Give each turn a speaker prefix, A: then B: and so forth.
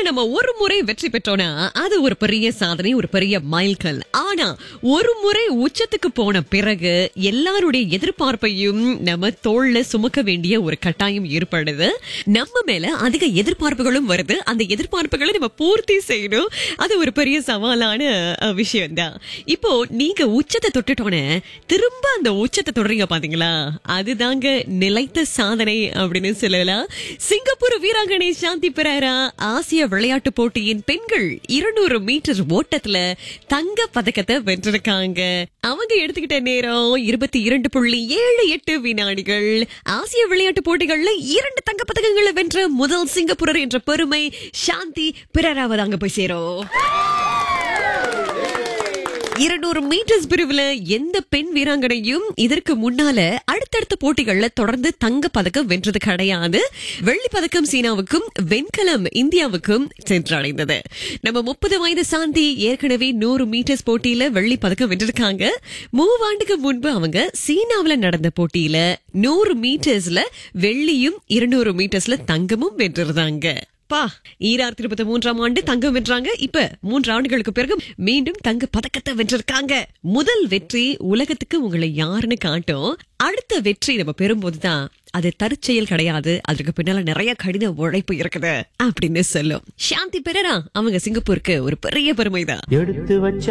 A: நம்ம ஒரு முறை வெற்றி பெற்றோம்னா அது ஒரு பெரிய சாதனை ஒரு பெரிய மைல்கல் ஆனா ஒரு முறை உச்சத்துக்கு போன பிறகு எல்லாருடைய எதிர்பார்ப்பையும் நம்ம தோல்ல சுமக்க வேண்டிய ஒரு கட்டாயம் ஏற்படுது நம்ம மேல அதிக எதிர்பார்ப்புகளும் வருது அந்த எதிர்பார்ப்புகளை நம்ம பூர்த்தி செய்யணும் அது ஒரு பெரிய சவாலான விஷயம் தான் இப்போ நீங்க உச்சத்தை தொட்டுட்டோன்னே திரும்ப அந்த உச்சத்தை தொடறீங்க பாத்தீங்களா அதுதாங்க நிலைத்த சாதனை அப்படின்னு சொல்லலாம் சிங்கப்பூர் வீராங்கனை சாந்தி பெரேரா ஆசிய விளையாட்டு போட்டியின் பெண்கள் இருநூறு மீட்டர் ஓட்டத்துல தங்க பதக்கத்தை வென்றிருக்காங்க அவங்க எடுத்துக்கிட்ட நேரம் இருபத்தி இரண்டு புள்ளி ஏழு எட்டு வினாடிகள் ஆசிய விளையாட்டு போட்டிகள்ல இரண்டு தங்க பதக்கங்களை வென்ற முதல் சிங்கப்பூரர் என்ற பெருமை சாந்தி பெரேராவை தாங்க போய் சேரும் இருநூறு மீட்டர்ஸ் பிரிவுல எந்த பெண் வீராங்கனையும் இதற்கு முன்னால அடுத்தடுத்த போட்டிகள்ல தொடர்ந்து தங்க பதக்கம் வென்றது கிடையாது வெள்ளி பதக்கம் சீனாவுக்கும் வெண்கலம் இந்தியாவுக்கும் சென்றடைந்தது நம்ம முப்பது வயது சாந்தி ஏற்கனவே நூறு மீட்டர்ஸ் போட்டியில வெள்ளி பதக்கம் வென்றிருக்காங்க மூவாண்டுக்கு முன்பு அவங்க சீனாவுல நடந்த போட்டியில நூறு மீட்டர்ஸ்ல வெள்ளியும் இருநூறு மீட்டர்ஸ்ல தங்கமும் வென்றிருந்தாங்க பா ஈராயிரத்தி இருபத்தி மூன்றாம் ஆண்டு தங்கம் வென்றாங்க இப்ப மூன்று ஆண்டுகளுக்கு பிறகு மீண்டும் தங்க பதக்கத்தை வென்றிருக்காங்க முதல் வெற்றி உலகத்துக்கு உங்களை யாருன்னு காட்டும் அடுத்த வெற்றி நம்ம பெறும்போதுதான் அது தற்செயல் கிடையாது அதற்கு பின்னால நிறைய கடின உழைப்பு இருக்குது அப்படின்னு சொல்லும் சாந்தி பெரரா அவங்க சிங்கப்பூருக்கு ஒரு பெரிய பெருமைதான்
B: எடுத்து வச்ச